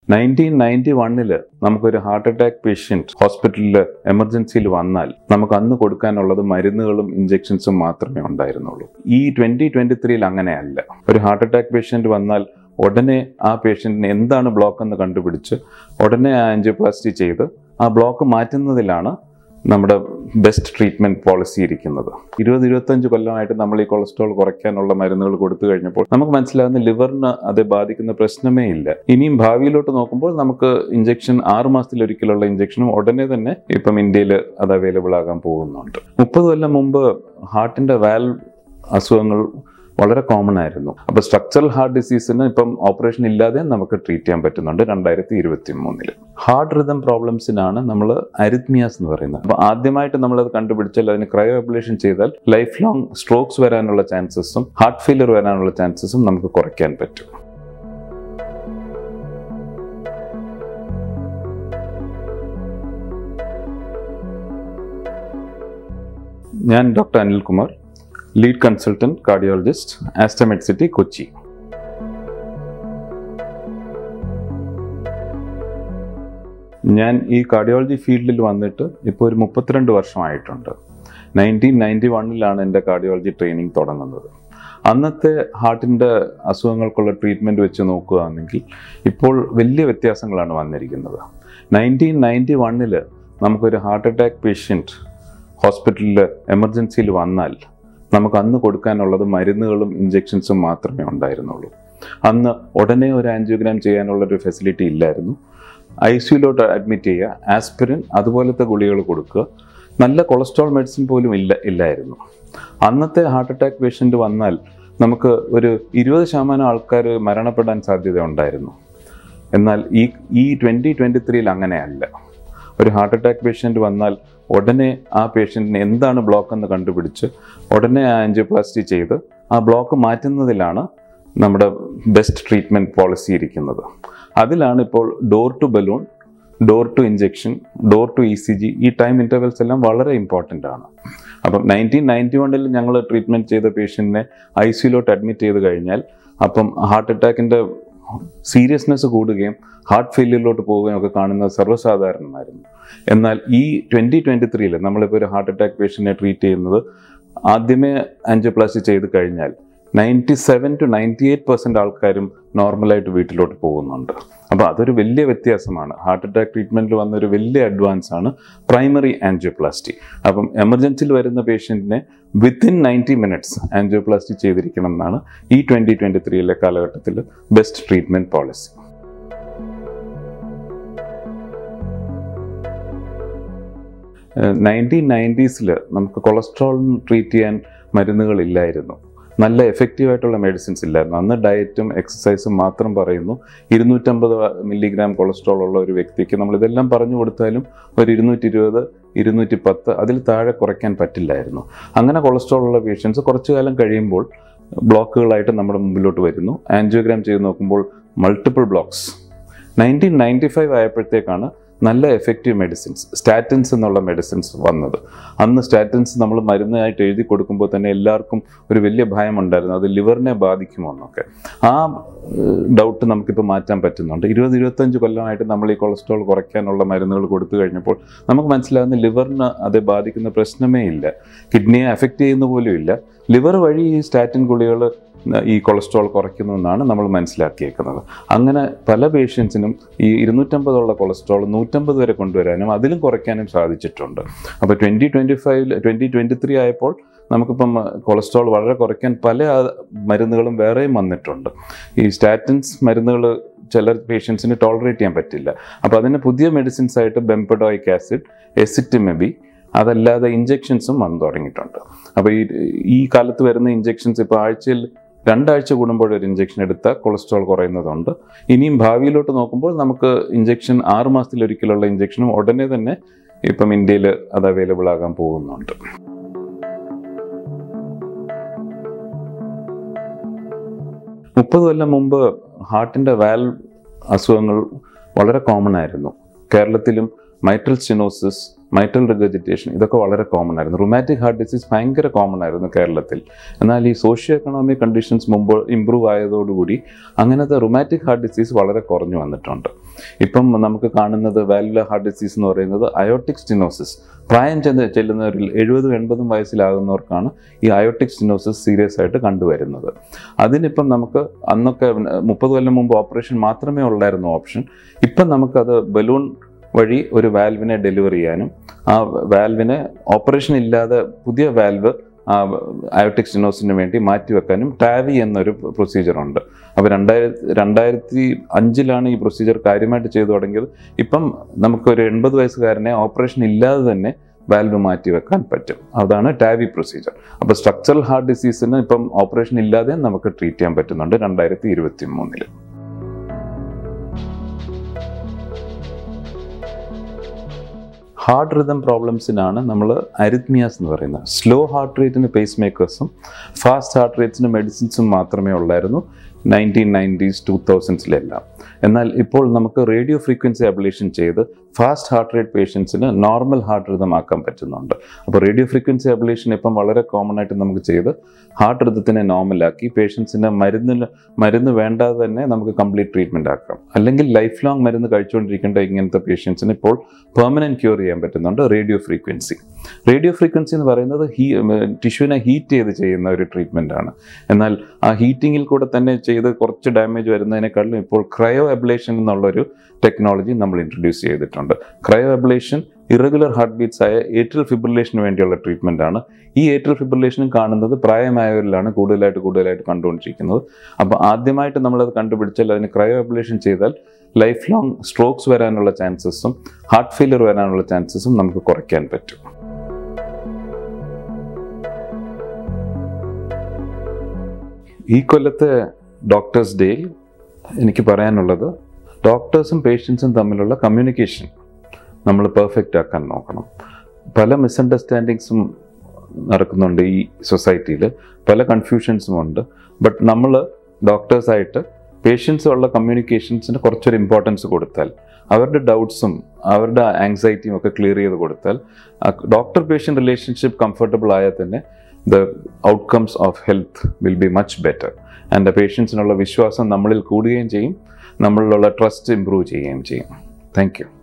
nineteen ninety വണ്ണില് നമുക്കൊരു heart attack patient ഹോസ്പിറ്റലിൽ എമർജൻസിയിൽ വന്നാൽ നമുക്ക് അന്ന് കൊടുക്കാനുള്ളത് മരുന്നുകളും ഇഞ്ചെക്ഷൻസും മാത്രമേ ഉണ്ടായിരുന്നുള്ളൂ ഈ ട്വന്റി ട്വന്റി ത്രീയിൽ അങ്ങനെയല്ല ഒരു ഹാർട്ട് അറ്റാക്ക് പേഷ്യൻറ്റ് വന്നാൽ ഉടനെ ആ പേഷ്യൻറ്റിന് എന്താണ് ബ്ലോക്ക് എന്ന് കണ്ടുപിടിച്ച് ഉടനെ ആ ആൻജിയോപ്ലാസ്റ്റി ചെയ്ത് ആ ബ്ലോക്ക് മാറ്റുന്നതിലാണ് നമ്മുടെ ബെസ്റ്റ് ട്രീറ്റ്മെന്റ് പോളിസി ഇരിക്കുന്നത് ഇരുപത് ഇരുപത്തഞ്ച് കൊല്ലമായിട്ട് നമ്മൾ ഈ കൊളസ്ട്രോൾ കുറയ്ക്കാനുള്ള മരുന്നുകൾ കൊടുത്തു കഴിഞ്ഞപ്പോൾ നമുക്ക് മനസ്സിലാകുന്ന ലിവറിന് അത് ബാധിക്കുന്ന പ്രശ്നമേ ഇല്ല ഇനിയും ഭാവിയിലോട്ട് നോക്കുമ്പോൾ നമുക്ക് ഇഞ്ചക്ഷൻ ആറ് മാസത്തിലൊരിക്കലുള്ള ഇഞ്ചക്ഷനും ഉടനെ തന്നെ ഇപ്പം ഇന്ത്യയിൽ അത് അവൈലബിൾ ആകാൻ പോകുന്നുണ്ട് മുപ്പത് കൊല്ലം മുമ്പ് ഹാർട്ടിന്റെ വാൽവ് അസുഖങ്ങൾ വളരെ കോമൺ ആയിരുന്നു അപ്പോൾ സ്ട്രക്ചറൽ ഹാർട്ട് ഡിസീസിന് ഇപ്പം ഓപ്പറേഷൻ ഇല്ലാതെ നമുക്ക് ട്രീറ്റ് ചെയ്യാൻ പറ്റുന്നുണ്ട് രണ്ടായിരത്തി ഇരുപത്തി മൂന്നില് ഹാർട്ട് റിതം പ്രോബ്ലംസിനാണ് നമ്മൾ അരിത്മിയാസ് എന്ന് പറയുന്നത് അപ്പോൾ ആദ്യമായിട്ട് നമ്മളത് കണ്ടുപിടിച്ചാൽ അതിന് ക്രയോ അബ്ലേഷൻ ചെയ്താൽ ലൈഫ് ലോങ് സ്ട്രോക്സ് വരാനുള്ള ചാൻസസും ഹാർട്ട് ഫെയിലിയർ വരാനുള്ള ചാൻസസും നമുക്ക് കുറയ്ക്കാൻ പറ്റും ഞാൻ doctor Anilkumar lead consultant cardiologist Aster Med city Kochi ഞാൻ ഈ കാർഡിയോളജി ഫീൽഡിൽ വന്നിട്ട് ഇപ്പോൾ ഒരു മുപ്പത്തിരണ്ട് വർഷമായിട്ടുണ്ട് നയൻറ്റീൻ നയൻറ്റി വണ്ണിലാണ് എൻ്റെ കാർഡിയോളജി ട്രെയിനിങ് തുടങ്ങുന്നത് അന്നത്തെ ഹാർട്ടിൻ്റെ അസുഖങ്ങൾക്കുള്ള ട്രീറ്റ്മെൻറ്റ് വെച്ച് നോക്കുകയാണെങ്കിൽ ഇപ്പോൾ വലിയ വ്യത്യാസങ്ങളാണ് വന്നിരിക്കുന്നത് നയൻറ്റീൻ നയൻറ്റി വണ്ണിൽ നമുക്കൊരു ഹാർട്ട് അറ്റാക്ക് പേഷ്യൻറ്റ് ഹോസ്പിറ്റലിൽ എമർജൻസിയിൽ വന്നാൽ നമുക്ക് അന്ന് കൊടുക്കാനുള്ളത് മരുന്നുകളും ഇഞ്ചെക്ഷൻസും മാത്രമേ ഉണ്ടായിരുന്നുള്ളൂ അന്ന് ഉടനെ ഒരു ആൻജിയോഗ്രാം ചെയ്യാനുള്ള ഒരു ഫെസിലിറ്റി ഇല്ലായിരുന്നു ഐ സിയിലോട്ട് അഡ്മിറ്റ് ചെയ്യുക ആസ്പിരിൻ അതുപോലത്തെ ഗുളികൾ കൊടുക്കുക നല്ല കൊളസ്ട്രോൾ മെഡിസിൻ പോലും ഇല്ല ഇല്ലായിരുന്നു അന്നത്തെ ഹാർട്ട് അറ്റാക്ക് പേഷ്യൻ്റ് വന്നാൽ നമുക്ക് ഒരു ഇരുപത് ശതമാനം ആൾക്കാർ മരണപ്പെടാൻ സാധ്യത ഉണ്ടായിരുന്നു എന്നാൽ ഈ ഈ ട്വൻ്റി ട്വൻ്റി ത്രീയിൽ അങ്ങനെയല്ല ഒരു ഹാർട്ട് അറ്റാക്ക് പേഷ്യൻ്റ് വന്നാൽ ഉടനെ ആ പേഷ്യൻറ്റിന് എന്താണ് ബ്ലോക്ക് എന്ന് കണ്ടുപിടിച്ച് ഉടനെ ആ ആൻജിയോപ്ലാസ്റ്റി ചെയ്ത് ആ ബ്ലോക്ക് മാറ്റുന്നതിലാണ് നമ്മുടെ ബെസ്റ്റ് ട്രീറ്റ്മെൻറ്റ് പോളിസി ഇരിക്കുന്നത് അതിലാണ് ഇപ്പോൾ door to balloon door to injection door to E C G ഈ ടൈം ഇൻ്റർവെൽസ് എല്ലാം വളരെ ഇമ്പോർട്ടൻ്റ് ആണ് അപ്പം നയൻറ്റീൻ നയൻറ്റി വണ്ണിൽ ഞങ്ങൾ ട്രീറ്റ്മെൻറ്റ് ചെയ്ത പേഷ്യൻറ്റിനെ ഐ സിയിലോട്ട് അഡ്മിറ്റ് ചെയ്ത് കഴിഞ്ഞാൽ അപ്പം ഹാർട്ട് അറ്റാക്കിൻ്റെ സീരിയസ്നെസ് കൂടുകയും ഹാർട്ട് ഫെയിലിയറിലോട്ട് പോവുകയും ഒക്കെ കാണുന്നത് സർവ്വസാധാരണമായിരുന്നു എന്നാൽ ഈ ട്വൻ്റി ട്വൻ്റി ത്രീയിൽ നമ്മളിപ്പോൾ ഒരു ഹാർട്ട് അറ്റാക്ക് പേഷ്യൻറ്റിനെ ട്രീറ്റ് ചെയ്യുന്നത് ആദ്യമേ ആൻജിയോപ്ലാസ്റ്റി ചെയ്ത് കഴിഞ്ഞാൽ ninety seven to ninety eight percent ആൾക്കാരും നോർമലായിട്ട് വീട്ടിലോട്ട് പോകുന്നുണ്ട് അപ്പോൾ അതൊരു വലിയ വ്യത്യാസമാണ് ഹാർട്ട് അറ്റാക്ക് ട്രീറ്റ്മെൻറ്റിൽ വന്ന ഒരു വലിയ അഡ്വാൻസ് ആണ് പ്രൈമറി ആൻജിയോപ്ലാസ്റ്റി അപ്പം എമർജൻസിയിൽ വരുന്ന പേഷ്യൻറ്റിനെ വിത്തിൻ നയൻറ്റി മിനിറ്റ്സ് ആൻജിയോപ്ലാസ്റ്റി ചെയ്തിരിക്കണം എന്നാണ് ഈ ട്വൻ്റി ട്വൻ്റി ത്രീയിലെ കാലഘട്ടത്തിൽ ബെസ്റ്റ് ട്രീറ്റ്മെൻറ്റ് പോളിസി നയൻറ്റീൻ നയൻറ്റീസിൽ നമുക്ക് കൊളസ്ട്രോൾ ട്രീറ്റ് ചെയ്യാൻ മരുന്നുകളില്ലായിരുന്നു നല്ല എഫക്റ്റീവ് ആയിട്ടുള്ള മെഡിസിൻസ് ഇല്ലായിരുന്നു അന്ന് ഡയറ്റും എക്സസൈസും മാത്രം പറയുന്നു ഇരുന്നൂറ്റമ്പത് മില്ലിഗ്രാം കൊളസ്ട്രോൾ ഉള്ള ഒരു വ്യക്തിക്ക് നമ്മൾ ഇതെല്ലാം പറഞ്ഞു കൊടുത്താലും ഒരു ഇരുന്നൂറ്റി ഇരുപത് ഇരുന്നൂറ്റി പത്ത് അതിൽ താഴെ കുറയ്ക്കാൻ പറ്റില്ലായിരുന്നു അങ്ങനെ കൊളസ്ട്രോൾ ഉള്ള പേഷ്യൻസ് കുറച്ചു കാലം കഴിയുമ്പോൾ ബ്ലോക്കുകളായിട്ട് നമ്മുടെ മുമ്പിലോട്ട് വരുന്നു ആൻജിയോഗ്രാം ചെയ്ത് നോക്കുമ്പോൾ multiple blocks nineteen ninety five ആയപ്പോഴത്തേക്കാണ് നല്ല എഫക്റ്റീവ് മെഡിസിൻസ് സ്റ്റാറ്റിൻസ് എന്നുള്ള മെഡിസിൻസ് വന്നത് അന്ന് സ്റ്റാറ്റിൻസ് നമ്മൾ മരുന്നായിട്ട് എഴുതി കൊടുക്കുമ്പോൾ തന്നെ എല്ലാവർക്കും ഒരു വലിയ ഭയം ഉണ്ടായിരുന്നു അത് ലിവറിനെ ബാധിക്കുമോ എന്നൊക്കെ ആ ഡൗട്ട് നമുക്കിപ്പോൾ മാറ്റാൻ പറ്റുന്നുണ്ട് ഇരുപത് ഇരുപത്തഞ്ച് കൊല്ലമായിട്ട് നമ്മൾ ഈ കൊളസ്ട്രോൾ കുറയ്ക്കാനുള്ള മരുന്നുകൾ കൊടുത്തു കഴിഞ്ഞപ്പോൾ നമുക്ക് മനസ്സിലാകുന്ന ലിവറിന് അത് ബാധിക്കുന്ന പ്രശ്നമേ ഇല്ല കിഡ്നിയെ അഫക്റ്റ് ചെയ്യുന്ന പോലും ഇല്ല ലിവർ വഴി ഈ സ്റ്റാറ്റിൻ ഗുളികൾ ഈ കൊളസ്ട്രോൾ കുറയ്ക്കുന്നു എന്നാണ് നമ്മൾ മനസ്സിലാക്കിയേക്കുന്നത് അങ്ങനെ പല പേഷ്യൻസിനും ഈ ഇരുന്നൂറ്റമ്പതുള്ള കൊളസ്ട്രോൾ നൂറ്റമ്പത് വരെ കൊണ്ടുവരാനും അതിലും കുറയ്ക്കാനും സാധിച്ചിട്ടുണ്ട് അപ്പോൾ twenty twenty five twenty twenty three ആയപ്പോൾ നമുക്കിപ്പം കൊളസ്ട്രോൾ വളരെ കുറയ്ക്കാൻ പല മരുന്നുകളും വേറെയും വന്നിട്ടുണ്ട് ഈ സ്റ്റാറ്റിൻസ് മരുന്നുകൾ ചില പേഷ്യൻസിന് ടോളറേറ്റ് ചെയ്യാൻ പറ്റില്ല അപ്പോൾ അതിന് പുതിയ മെഡിസിൻസ് ആയിട്ട് ബെംപഡോയിക് ആസിഡ് എസിറ്റിമെബി അതല്ലാതെ ഇഞ്ചെക്ഷൻസും വന്നു തുടങ്ങിയിട്ടുണ്ട് അപ്പോൾ ഈ ഈ കാലത്ത് വരുന്ന ഇഞ്ചെക്ഷൻസ് ഇപ്പോൾ ആഴ്ചയിൽ രണ്ടാഴ്ച കൂടുമ്പോൾ ഒരു ഇഞ്ചെക്ഷൻ എടുത്താൽ കൊളസ്ട്രോൾ കുറയുന്നതുണ്ട് ഇനിയും ഭാവിയിലോട്ട് നോക്കുമ്പോൾ നമുക്ക് ഇഞ്ചെക്ഷൻ ആറ് മാസത്തിലൊരിക്കലുള്ള ഇഞ്ചെക്ഷനും ഉടനെ തന്നെ ഇപ്പം ഇന്ത്യയിൽ അത് അവൈലബിൾ ആകാൻ പോകുന്നുണ്ട് മുപ്പത് കൊല്ലം മുമ്പ് ഹാർട്ടിൻ്റെ വാൽവ് അസുഖങ്ങൾ വളരെ കോമൺ ആയിരുന്നു കേരളത്തിലും മൈട്രൽ സ്റ്റിനോസിസ് മൈട്രൽ റിഗജിറ്റേഷൻ ഇതൊക്കെ വളരെ കോമൺ ആയിരുന്നു റുമാറ്റിക് ഹാർട്ട് ഡിസീസ് ഭയങ്കര കോമൺ ആയിരുന്നു കേരളത്തിൽ എന്നാൽ ഈ സോഷ്യോ എക്കണോമിക് കണ്ടീഷൻസ് മുമ്പ് ഇമ്പ്രൂവ് ആയതോടുകൂടി അങ്ങനത്തെ റുമാറ്റിക് ഹാർട്ട് ഡിസീസ് വളരെ കുറഞ്ഞു വന്നിട്ടുണ്ട് ഇപ്പം നമുക്ക് കാണുന്നത് വാലുലർ ഹാർട്ട് ഡിസീസ് എന്ന് പറയുന്നത് അയോട്ടിക് സ്റ്റിനോസിസ് പ്രായം ചെന്ന് ചെല്ലുന്നവരിൽ എഴുപതും എൺപതും വയസ്സിലാകുന്നവർക്കാണ് ഈ അയോട്ടിക് സ്റ്റിനോസിസ് സീരിയസ് ആയിട്ട് കണ്ടുവരുന്നത് അതിനിപ്പം നമുക്ക് അന്നൊക്കെ മുപ്പത് കൊല്ലം മുമ്പ് ഓപ്പറേഷൻ മാത്രമേ ഉള്ളായിരുന്നു ഓപ്ഷൻ ഇപ്പം നമുക്കത് ബലൂൺ വഴി ഒരു വാൽവിനെ ഡെലിവർ ചെയ്യാനും ആ വാൽവിനെ ഓപ്പറേഷൻ ഇല്ലാതെ പുതിയ വാൽവ് ആ അയോട്ടിക് സ്റ്റിനോസിന് വേണ്ടി മാറ്റിവെക്കാനും ടാവി എന്നൊരു പ്രൊസീജിയറുണ്ട് അപ്പോൾ രണ്ടായിരത്തി രണ്ടായിരത്തി അഞ്ചിലാണ് ഈ പ്രൊസീജിയർ കാര്യമായിട്ട് ചെയ്തു തുടങ്ങിയത് ഇപ്പം നമുക്കൊരു എൺപത് വയസ്സുകാരനെ ഓപ്പറേഷൻ ഇല്ലാതെ തന്നെ വാൽവ് മാറ്റി വെക്കാൻ പറ്റും അതാണ് ടാവി പ്രൊസീജിയർ അപ്പോൾ സ്ട്രക്ചറൽ ഹാർട്ട് ഡിസീസിന് ഇപ്പം ഓപ്പറേഷൻ ഇല്ലാതെ നമുക്ക് ട്രീറ്റ് ചെയ്യാൻ പറ്റുന്നുണ്ട് രണ്ടായിരത്തി ഇരുപത്തി മൂന്നിൽ ഹാർട്ട് റിതം പ്രോബ്ലംസിനാണ് നമ്മൾ അരിത്മിയാസ് എന്ന് പറയുന്നത് സ്ലോ ഹാർട്ട് റേറ്റിന് പേസ് മേക്കേഴ്സും ഫാസ്റ്റ് ഹാർട്ട് റേറ്റ്സിന് മെഡിസിൻസും മാത്രമേ ഉള്ളായിരുന്നു നയൻറ്റീൻ നയൻറ്റീസ് ടു തൗസൻഡ്സിലെല്ലാം എന്നാൽ ഇപ്പോൾ നമുക്ക് റേഡിയോ ഫ്രീക്വൻസി അബ്ലേഷൻ ചെയ്ത് ഫാസ്റ്റ് ഹാർട്ട് റേറ്റ് പേഷ്യൻസിന് നോർമൽ ഹാർട്ട് റിതം ആക്കാൻ പറ്റുന്നുണ്ട് അപ്പോൾ റേഡിയോ ഫ്രീക്വൻസി അബ്ലേഷൻ ഇപ്പം വളരെ കോമൺ ആയിട്ട് നമുക്ക് ചെയ്ത് ഹാർട്ട് റിതത്തിനെ നോർമലാക്കി പേഷ്യൻസിന് മരുന്നിന് മരുന്ന് വേണ്ടാതെ തന്നെ നമുക്ക് കംപ്ലീറ്റ് ട്രീറ്റ്മെൻറ്റ് ആക്കാം അല്ലെങ്കിൽ ലൈഫ് ലോങ് മരുന്ന് കഴിച്ചുകൊണ്ടിരിക്കേണ്ട ഇങ്ങനത്തെ പേഷ്യൻസിന് ഇപ്പോൾ പെർമനൻറ്റ് ക്യൂർ ചെയ്യാൻ പറ്റുന്നുണ്ട് റേഡിയോ ഫ്രീക്വൻസി റേഡിയോ ഫ്രീക്വൻസി എന്ന് പറയുന്നത് ഹീ ടിഷ്യൂവിനെ ഹീറ്റ് ചെയ്ത് ചെയ്യുന്ന ഒരു ട്രീറ്റ്മെൻ്റ് ആണ് എന്നാൽ ആ ഹീറ്റിങ്ങിൽ കൂടെ തന്നെ ചെയ്ത് കുറച്ച് ഡാമേജ് വരുന്നതിനേക്കാളും ഇപ്പോൾ ക്രയോ അബ്ലേഷൻ എന്നുള്ളൊരു ടെക്നോളജി നമ്മൾ ഇൻട്രൊഡ്യൂസ് ചെയ്തിട്ടുണ്ട് cryo ablation irregular heart beats ആയ ഏട്രൽ ഫിബ്രിലേഷന് വേണ്ടിയുള്ള ട്രീറ്റ്മെൻ്റ് ആണ് ഈ ഏട്രൽ ഫിബ്രിലേഷനും കാണുന്നത് പ്രായമായവരിലാണ് കൂടുതലായിട്ട് കൂടുതലായിട്ട് കണ്ടുകൊണ്ടിരിക്കുന്നത് അപ്പോൾ ആദ്യമായിട്ട് നമ്മളത് കണ്ടുപിടിച്ചാൽ അതിന് ക്രയോ അബ്ലേഷൻ ചെയ്താൽ ലൈഫ് ലോങ് സ്ട്രോക്സ് വരാനുള്ള ചാൻസസും ഹാർട്ട് ഫെയിലിയർ വരാനുള്ള ചാൻസസും നമുക്ക് കുറയ്ക്കാൻ പറ്റും ഈ കൊല്ലത്തെ ഡോക്ടേഴ്സ് ഡേയിൽ എനിക്ക് പറയാനുള്ളത് ഡോക്ടേഴ്സും പേഷ്യൻസും തമ്മിലുള്ള കമ്മ്യൂണിക്കേഷൻ നമ്മൾ പെർഫെക്റ്റ് ആക്കാൻ നോക്കണം പല മിസ്അണ്ടർസ്റ്റാൻഡിങ്സും നടക്കുന്നുണ്ട് ഈ സൊസൈറ്റിയിൽ പല കൺഫ്യൂഷൻസും ഉണ്ട് ബട്ട് നമ്മൾ ഡോക്ടേഴ്സായിട്ട് പേഷ്യൻസുള്ള കമ്മ്യൂണിക്കേഷൻസിന് കുറച്ചൊരു ഇമ്പോർട്ടൻസ് കൊടുത്താൽ അവരുടെ ഡൗട്ട്സും അവരുടെ ആങ്സൈറ്റിയും ഒക്കെ ക്ലിയർ ചെയ്ത് കൊടുത്താൽ ഡോക്ടർ പേഷ്യൻ്റ് റിലേഷൻഷിപ്പ് കംഫർട്ടബിൾ ആയാൽ തന്നെ the outcomes of health will be much better and പേഷ്യൻസിനുള്ള വിശ്വാസം നമ്മളിൽ കൂടുകയും ചെയ്യും നമ്മളിലുള്ള ട്രസ്റ്റ് ഇമ്പ്രൂവ് ചെയ്യുകയും ചെയ്യും താങ്ക് യു